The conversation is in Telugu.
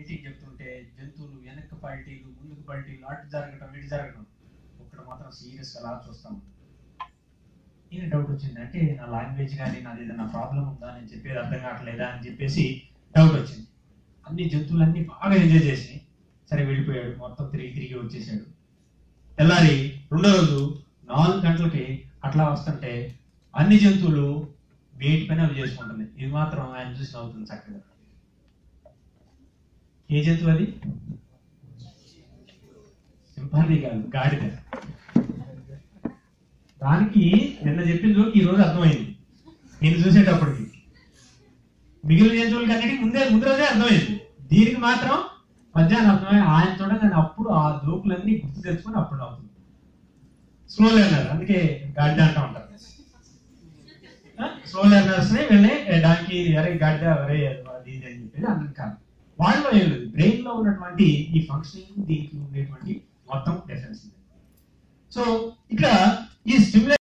మీటింగ్ చెప్తుంటే జంతువులు వెనక్కి పల్టీలు ముందుకు పల్టీలు అటు జరగటం ఇటు జరగటం ఒక్కడ మాత్రం సీరియస్ అలా చూస్తాం ఈయన డౌట్ వచ్చింది అంటే నా లాంగ్వేజ్ కానీ నాది ఏదైనా ప్రాబ్లం ఉందా నేను చెప్పేది అర్థం కావట్లేదా అని చెప్పేసి డౌట్ వచ్చింది అన్ని జంతువులన్నీ బాగా ఎంజాయ్ చేసి సరే వెళ్ళిపోయాడు మొత్తం తిరిగి తిరిగి వచ్చేసాడు తెల్లారి రెండో రోజు నాలుగు గంటలకి అట్లా వస్తుంటే అన్ని జంతువులు వేటి పైన అవి చేసుకుంటుంది ఇది మాత్రం ఆయన చూసి నవ్వుతుంది చక్కగా ఏ జంతువు అది సింపాలి కాదు గాడిద దానికి నిన్న చెప్పిన జోకి ఈ రోజు అర్థమైంది నేను చూసేటప్పటికి మిగిలిన జంతువులకి అన్నిటికీ ముందే ముందు రోజే అర్థమైంది దీనికి మాత్రం మధ్యాహ్నం అర్థమై ఆయన చూడగానే అప్పుడు ఆ జోకులన్నీ గుర్తు తెచ్చుకొని అప్పుడు అవుతుంది స్లో లెర్నర్ అందుకే గాడిద అంటూ ఉంటారు స్లో లెర్నర్స్ ని వెళ్ళి దానికి అరే గాడిద అరే అది ఇది అని చెప్పేది అందరికి కాదు వాళ్ళలో ఏం లేదు బ్రెయిన్ లో ఉన్నటువంటి ఈ ఫంక్షనింగ్ దీనికి ఉండేటువంటి మొత్తం డిఫరెన్స్ ఉంది సో ఇక్కడ